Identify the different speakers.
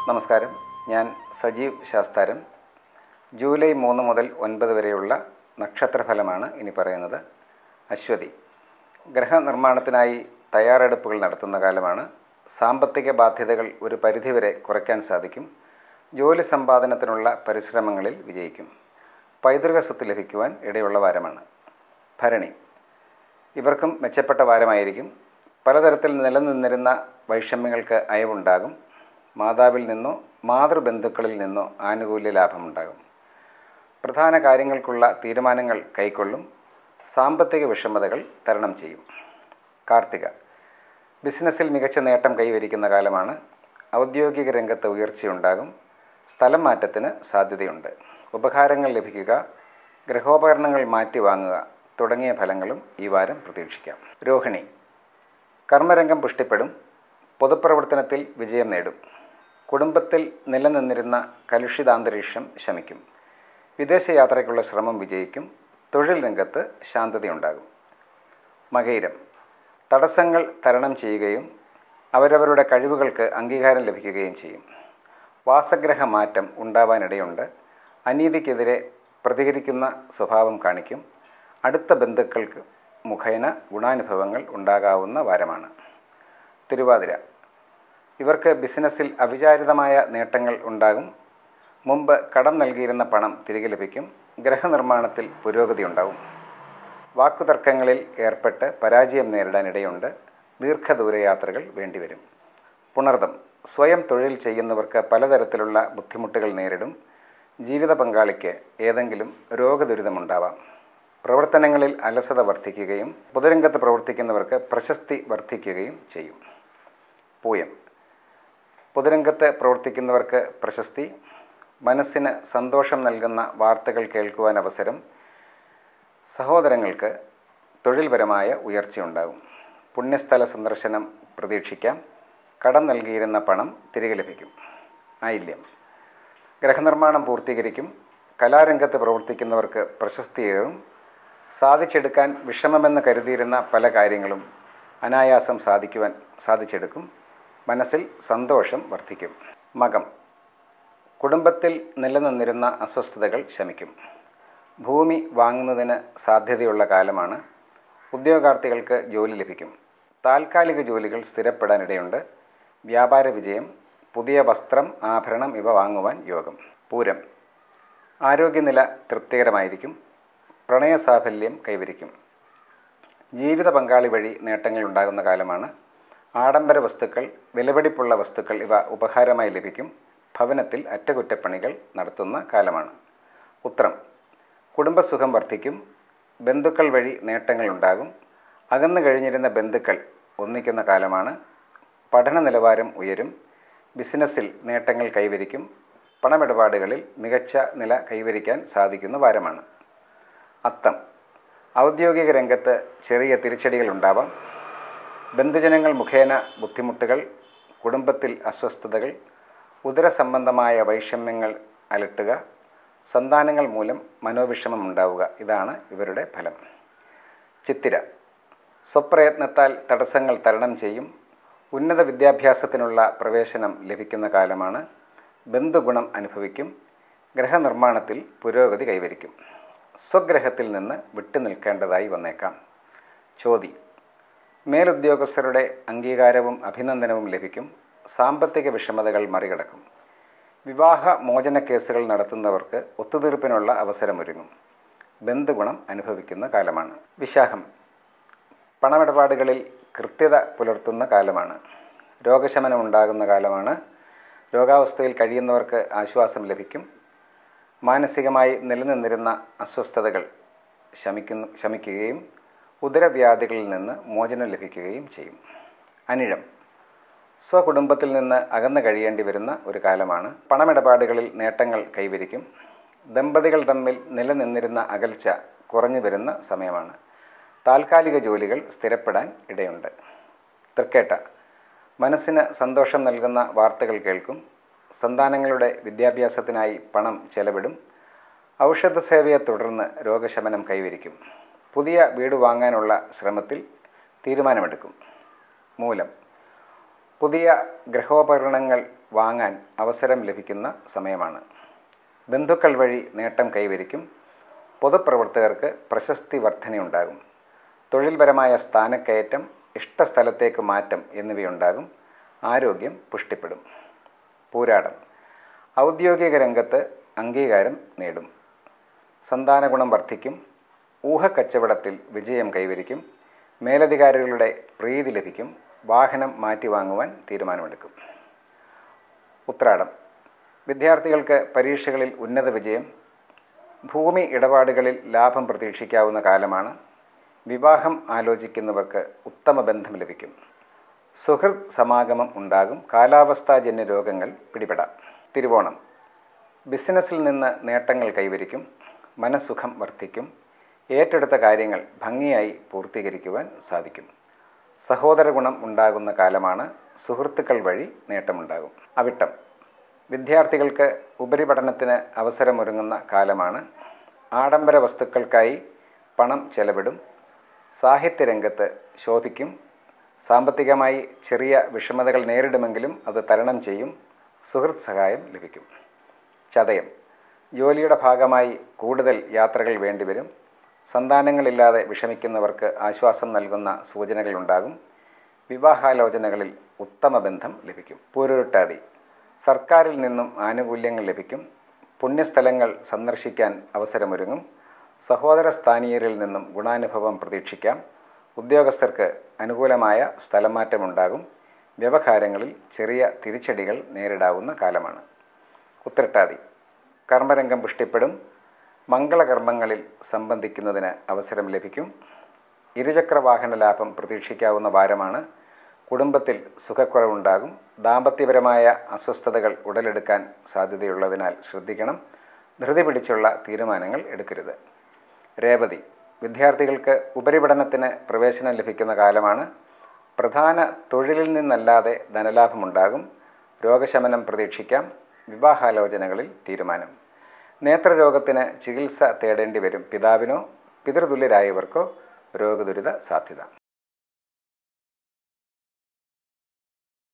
Speaker 1: നമസ്കാരം ഞാൻ സജീവ് ശാസ്താരം ജൂലൈ മൂന്ന് മുതൽ ഒൻപത് വരെയുള്ള നക്ഷത്രഫലമാണ് ഇനി പറയുന്നത് അശ്വതി ഗ്രഹനിർമ്മാണത്തിനായി തയ്യാറെടുപ്പുകൾ നടത്തുന്ന കാലമാണ് സാമ്പത്തിക ബാധ്യതകൾ ഒരു പരിധിവരെ കുറയ്ക്കാൻ സാധിക്കും ജോലി സമ്പാദനത്തിനുള്ള പരിശ്രമങ്ങളിൽ വിജയിക്കും പൈതൃക സ്വത്ത് ലഭിക്കുവാൻ ഇടയുള്ള വാരമാണ് ഭരണി ഇവർക്കും മെച്ചപ്പെട്ട വാരമായിരിക്കും പലതരത്തിൽ നിലനിന്നിരുന്ന വൈഷമ്യങ്ങൾക്ക് അയവുണ്ടാകും മാതാവിൽ നിന്നോ മാതൃബന്ധുക്കളിൽ നിന്നോ ആനുകൂല്യ ലാഭമുണ്ടാകും പ്രധാന കാര്യങ്ങൾക്കുള്ള തീരുമാനങ്ങൾ കൈക്കൊള്ളും സാമ്പത്തിക വിഷമതകൾ തരണം ചെയ്യും കാർത്തിക ബിസിനസ്സിൽ മികച്ച നേട്ടം കൈവരിക്കുന്ന കാലമാണ് ഔദ്യോഗിക രംഗത്ത് ഉയർച്ചയുണ്ടാകും സ്ഥലം മാറ്റത്തിന് സാധ്യതയുണ്ട് ഉപഹാരങ്ങൾ ലഭിക്കുക ഗൃഹോപകരണങ്ങൾ മാറ്റി വാങ്ങുക തുടങ്ങിയ ഫലങ്ങളും ഈ വാരം പ്രതീക്ഷിക്കാം രോഹിണി കർമ്മരംഗം പുഷ്ടിപ്പെടും പൊതുപ്രവർത്തനത്തിൽ വിജയം നേടും കുടുംബത്തിൽ നിലനിന്നിരുന്ന കലുഷിതാന്തരീക്ഷം ശമിക്കും വിദേശയാത്രയ്ക്കുള്ള ശ്രമം വിജയിക്കും തൊഴിൽ രംഗത്ത് ശാന്തതയുണ്ടാകും മകയിരം തടസ്സങ്ങൾ തരണം ചെയ്യുകയും അവരവരുടെ കഴിവുകൾക്ക് അംഗീകാരം ലഭിക്കുകയും ചെയ്യും വാസഗ്രഹ മാറ്റം ഉണ്ടാവാനിടയുണ്ട് അനീതിക്കെതിരെ പ്രതികരിക്കുന്ന സ്വഭാവം കാണിക്കും അടുത്ത ബന്ധുക്കൾക്ക് മുഖേന ഗുണാനുഭവങ്ങൾ ഉണ്ടാകാവുന്ന വാരമാണ് തിരുവാതിര ഇവർക്ക് ബിസിനസ്സിൽ അവിചാരിതമായ നേട്ടങ്ങൾ ഉണ്ടാകും മുമ്പ് കടം നൽകിയിരുന്ന പണം തിരികെ ലഭിക്കും ഗ്രഹനിർമ്മാണത്തിൽ പുരോഗതി ഉണ്ടാവും വാക്കുതർക്കങ്ങളിൽ ഏർപ്പെട്ട് പരാജയം നേരിടാനിടയുണ്ട് ദീർഘദൂര യാത്രകൾ വേണ്ടിവരും പുണർദം സ്വയം തൊഴിൽ ചെയ്യുന്നവർക്ക് പലതരത്തിലുള്ള ബുദ്ധിമുട്ടുകൾ നേരിടും ജീവിത പങ്കാളിക്ക് ഏതെങ്കിലും രോഗദുരിതമുണ്ടാവാം പ്രവർത്തനങ്ങളിൽ അലസത വർദ്ധിക്കുകയും പൊതുരംഗത്ത് പ്രവർത്തിക്കുന്നവർക്ക് പ്രശസ്തി വർദ്ധിക്കുകയും ചെയ്യും പൂയം പൊതുരംഗത്ത് പ്രവർത്തിക്കുന്നവർക്ക് പ്രശസ്തി മനസ്സിന് സന്തോഷം നൽകുന്ന വാർത്തകൾ കേൾക്കുവാൻ അവസരം സഹോദരങ്ങൾക്ക് തൊഴിൽപരമായ ഉയർച്ചയുണ്ടാകും പുണ്യസ്ഥല സന്ദർശനം പ്രതീക്ഷിക്കാം കടം നൽകിയിരുന്ന പണം തിരികെ ലഭിക്കും ആയില്യം ഗ്രഹനിർമ്മാണം പൂർത്തീകരിക്കും കലാരംഗത്ത് പ്രവർത്തിക്കുന്നവർക്ക് പ്രശസ്തിയേറും സാധിച്ചെടുക്കാൻ വിഷമമെന്ന് കരുതിയിരുന്ന പല കാര്യങ്ങളും അനായാസം സാധിക്കുവാൻ സാധിച്ചെടുക്കും മനസ്സിൽ സന്തോഷം വർദ്ധിക്കും മകം കുടുംബത്തിൽ നിലനിന്നിരുന്ന അസ്വസ്ഥതകൾ ശമിക്കും ഭൂമി വാങ്ങുന്നതിന് സാധ്യതയുള്ള കാലമാണ് ഉദ്യോഗാർത്ഥികൾക്ക് ജോലി ലഭിക്കും താൽക്കാലിക ജോലികൾ സ്ഥിരപ്പെടാനിടയുണ്ട് വ്യാപാര വിജയം പുതിയ വസ്ത്രം ആഭരണം ഇവ വാങ്ങുവാൻ യോഗം പൂരം ആരോഗ്യനില തൃപ്തികരമായിരിക്കും പ്രണയസാഫല്യം കൈവരിക്കും ജീവിത പങ്കാളി വഴി നേട്ടങ്ങൾ ഉണ്ടാകുന്ന കാലമാണ് ആഡംബര വസ്തുക്കൾ വിലപിടിപ്പുള്ള വസ്തുക്കൾ ഇവ ഉപഹാരമായി ലഭിക്കും ഭവനത്തിൽ അറ്റകുറ്റപ്പണികൾ നടത്തുന്ന കാലമാണ് ഉത്രം കുടുംബസുഖം വർദ്ധിക്കും ബന്ധുക്കൾ വഴി നേട്ടങ്ങൾ ഉണ്ടാകും അകന്നു കഴിഞ്ഞിരുന്ന ബന്ധുക്കൾ ഒന്നിക്കുന്ന കാലമാണ് പഠന നിലവാരം ഉയരും ബിസിനസ്സിൽ നേട്ടങ്ങൾ കൈവരിക്കും പണമിടപാടുകളിൽ മികച്ച നില കൈവരിക്കാൻ സാധിക്കുന്ന വാരമാണ് അത്തം ഔദ്യോഗിക രംഗത്ത് ചെറിയ തിരിച്ചടികൾ ഉണ്ടാവാം ബന്ധുജനങ്ങൾ മുഖേന ബുദ്ധിമുട്ടുകൾ കുടുംബത്തിൽ അസ്വസ്ഥതകൾ ഉദരസംബന്ധമായ വൈഷമ്യങ്ങൾ അലട്ടുക സന്താനങ്ങൾ മൂലം മനോവിഷമം ഉണ്ടാവുക ഇതാണ് ഇവരുടെ ഫലം ചിത്തിര സ്വപ്രയത്നത്താൽ തടസ്സങ്ങൾ തരണം ചെയ്യും ഉന്നത വിദ്യാഭ്യാസത്തിനുള്ള പ്രവേശനം ലഭിക്കുന്ന കാലമാണ് ബന്ധുഗുണം അനുഭവിക്കും ഗ്രഹനിർമ്മാണത്തിൽ പുരോഗതി കൈവരിക്കും സ്വഗ്രഹത്തിൽ നിന്ന് വിട്ടുനിൽക്കേണ്ടതായി വന്നേക്കാം ചോതി മേലുദ്യോഗസ്ഥരുടെ അംഗീകാരവും അഭിനന്ദനവും ലഭിക്കും സാമ്പത്തിക വിഷമതകൾ മറികടക്കും വിവാഹ മോചന കേസുകൾ നടത്തുന്നവർക്ക് ഒത്തുതീർപ്പിനുള്ള അവസരമൊരുങ്ങും ബന്ധുഗുണം അനുഭവിക്കുന്ന കാലമാണ് വിശാഖം പണമിടപാടുകളിൽ കൃത്യത പുലർത്തുന്ന കാലമാണ് രോഗശമനം ഉണ്ടാകുന്ന കാലമാണ് രോഗാവസ്ഥയിൽ കഴിയുന്നവർക്ക് ആശ്വാസം ലഭിക്കും മാനസികമായി നിലനിന്നിരുന്ന അസ്വസ്ഥതകൾ ശമിക്കുന്നു ശമിക്കുകയും ഉദരവ്യാധികളിൽ നിന്ന് മോചനം ലഭിക്കുകയും ചെയ്യും അനിഴം സ്വകുടുംബത്തിൽ നിന്ന് അകന്നു കഴിയേണ്ടി വരുന്ന ഒരു കാലമാണ് പണമിടപാടുകളിൽ നേട്ടങ്ങൾ കൈവരിക്കും ദമ്പതികൾ തമ്മിൽ നിലനിന്നിരുന്ന അകൽച്ച കുറഞ്ഞു വരുന്ന സമയമാണ് താൽക്കാലിക ജോലികൾ സ്ഥിരപ്പെടാൻ ഇടയുണ്ട് തൃക്കേട്ട മനസ്സിന് സന്തോഷം നൽകുന്ന വാർത്തകൾ കേൾക്കും സന്താനങ്ങളുടെ വിദ്യാഭ്യാസത്തിനായി പണം ചെലവിടും ഔഷധ സേവയെ തുടർന്ന് രോഗശമനം കൈവരിക്കും പുതിയ വീട് വാങ്ങാനുള്ള ശ്രമത്തിൽ തീരുമാനമെടുക്കും മൂലം പുതിയ ഗ്രഹോപകരണങ്ങൾ വാങ്ങാൻ അവസരം ലഭിക്കുന്ന സമയമാണ് ബന്ധുക്കൾ വഴി നേട്ടം കൈവരിക്കും പൊതുപ്രവർത്തകർക്ക് പ്രശസ്തി വർധനയുണ്ടാകും തൊഴിൽപരമായ സ്ഥാനക്കയറ്റം ഇഷ്ടസ്ഥലത്തേക്ക് മാറ്റം എന്നിവയുണ്ടാകും ആരോഗ്യം പുഷ്ടിപ്പെടും പൂരാടം ഔദ്യോഗിക രംഗത്ത് അംഗീകാരം നേടും സന്താന ഗുണം വർദ്ധിക്കും ഊഹക്കച്ചവടത്തിൽ വിജയം കൈവരിക്കും മേലധികാരികളുടെ പ്രീതി ലഭിക്കും വാഹനം മാറ്റി വാങ്ങുവാൻ തീരുമാനമെടുക്കും ഉത്രാടം വിദ്യാർത്ഥികൾക്ക് പരീക്ഷകളിൽ ഉന്നത വിജയം ഭൂമി ഇടപാടുകളിൽ ലാഭം പ്രതീക്ഷിക്കാവുന്ന കാലമാണ് വിവാഹം ആലോചിക്കുന്നവർക്ക് ഉത്തമ ബന്ധം ലഭിക്കും സുഹൃത് സമാഗമം ഉണ്ടാകും കാലാവസ്ഥാജന്യ രോഗങ്ങൾ പിടിപെടാം തിരുവോണം ബിസിനസ്സിൽ നിന്ന് നേട്ടങ്ങൾ കൈവരിക്കും മനസ്സുഖം വർദ്ധിക്കും ഏറ്റെടുത്ത കാര്യങ്ങൾ ഭംഗിയായി പൂർത്തീകരിക്കുവാൻ സാധിക്കും സഹോദര ഗുണം ഉണ്ടാകുന്ന കാലമാണ് സുഹൃത്തുക്കൾ വഴി നേട്ടമുണ്ടാകും അവിട്ടം വിദ്യാർത്ഥികൾക്ക് ഉപരിപഠനത്തിന് അവസരമൊരുങ്ങുന്ന കാലമാണ് ആഡംബര വസ്തുക്കൾക്കായി പണം ചെലവിടും സാഹിത്യരംഗത്ത് ശോഭിക്കും സാമ്പത്തികമായി ചെറിയ വിഷമതകൾ നേരിടുമെങ്കിലും അത് തരണം ചെയ്യും സുഹൃത്ത് സഹായം ലഭിക്കും ചതയം ജോലിയുടെ ഭാഗമായി കൂടുതൽ യാത്രകൾ വേണ്ടിവരും സന്താനങ്ങളില്ലാതെ വിഷമിക്കുന്നവർക്ക് ആശ്വാസം നൽകുന്ന സൂചനകളുണ്ടാകും വിവാഹാലോചനകളിൽ ഉത്തമ ബന്ധം ലഭിക്കും പൂരുരുട്ടാതി സർക്കാരിൽ നിന്നും ആനുകൂല്യങ്ങൾ ലഭിക്കും പുണ്യസ്ഥലങ്ങൾ സന്ദർശിക്കാൻ അവസരമൊരുങ്ങും സഹോദര സ്ഥാനീയരിൽ നിന്നും ഗുണാനുഭവം പ്രതീക്ഷിക്കാം ഉദ്യോഗസ്ഥർക്ക് അനുകൂലമായ സ്ഥലമാറ്റമുണ്ടാകും വ്യവഹാരങ്ങളിൽ ചെറിയ തിരിച്ചടികൾ നേരിടാവുന്ന കാലമാണ് ഉത്രട്ടാതി കർമ്മരംഗം പുഷ്ടിപ്പെടും മംഗളകർമ്മങ്ങളിൽ സംബന്ധിക്കുന്നതിന് അവസരം ലഭിക്കും ഇരുചക്ര വാഹന ലാഭം പ്രതീക്ഷിക്കാവുന്ന വാരമാണ് കുടുംബത്തിൽ സുഖക്കുറവുണ്ടാകും ദാമ്പത്യപരമായ അസ്വസ്ഥതകൾ ഉടലെടുക്കാൻ സാധ്യതയുള്ളതിനാൽ ശ്രദ്ധിക്കണം ധൃതി പിടിച്ചുള്ള തീരുമാനങ്ങൾ എടുക്കരുത് രേവതി വിദ്യാർത്ഥികൾക്ക് ഉപരിപഠനത്തിന് പ്രവേശനം ലഭിക്കുന്ന കാലമാണ് പ്രധാന തൊഴിലിൽ നിന്നല്ലാതെ ധനലാഭമുണ്ടാകും രോഗശമനം പ്രതീക്ഷിക്കാം വിവാഹാലോചനകളിൽ തീരുമാനം നേത്രരോഗത്തിന് ചികിത്സ തേടേണ്ടി വരും പിതാവിനോ പിതൃതുല്യരായവർക്കോ രോഗദുരിത സാധ്യത